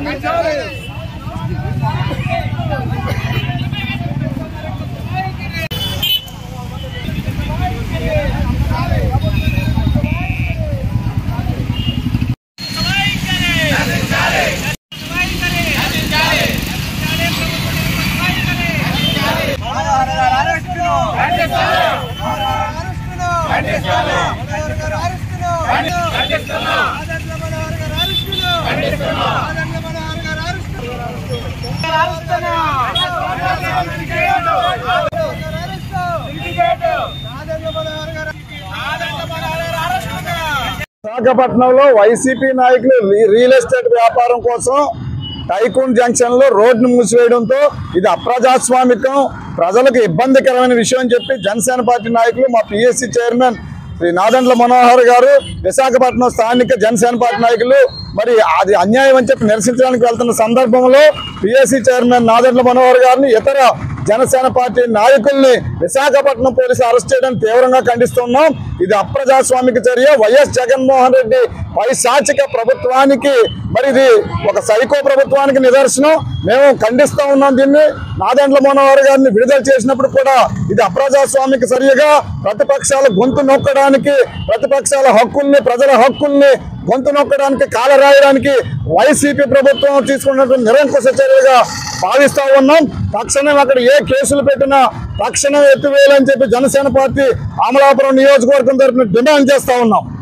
విశాఖపట్నంలో వైసీపీ నాయకులు రి- రియల్ ఎస్టేట్ వ్యాపారం కోసం టైకూన్ జంక్షన్ లో రోడ్డును మూసివేయడంతో ఇది అప్రజాస్వామికం ప్రజలకు ఇబ్బందికరమైన విషయం అని చెప్పి జనసేన పార్టీ నాయకులు మా పిఎస్సి చైర్మన్ శ్రీ నాదండ్ల మనోహర్ గారు విశాఖపట్నం స్థానిక జనసేన పార్టీ నాయకులు మరి అది అన్యాయం అని చెప్పి నిరసించడానికి వెళ్తున్న సందర్భంలో పిఎస్సి చైర్మన్ నాదండ్ల మనోహర్ గారిని ఇతర జనసేన పార్టీ నాయకుల్ని విశాఖపట్నం పోలీసులు అరెస్ట్ చేయడం తీవ్రంగా ఖండిస్తున్నాం ఇది అప్రజాస్వామిక చర్య వైఎస్ జగన్మోహన్ రెడ్డి పైశాచిక ప్రభుత్వానికి మరి ఇది ఒక సైకో ప్రభుత్వానికి నిదర్శనం మేము ఖండిస్తా ఉన్నాం దీన్ని నాదెండ్ల మనోహర్ గారిని విడుదల చేసినప్పుడు కూడా ఇది అప్రజాస్వామిక చర్యగా ప్రతిపక్షాల గొంతు నొక్కడానికి ప్రతిపక్షాల హక్కుల్ని ప్రజల హక్కుల్ని గొంతు నొక్కడానికి కాలరాయడానికి వైసీపీ ప్రభుత్వం తీసుకున్నటువంటి నిరంకుశ చర్యగా భావిస్తా ఉన్నాం తక్షణం అక్కడ ఏ కేసులు పెట్టినా తక్షణం ఎత్తివేయాలని చెప్పి జనసేన పార్టీ అమలాపురం నియోజకవర్గం తరఫున డిమాండ్ చేస్తా ఉన్నాం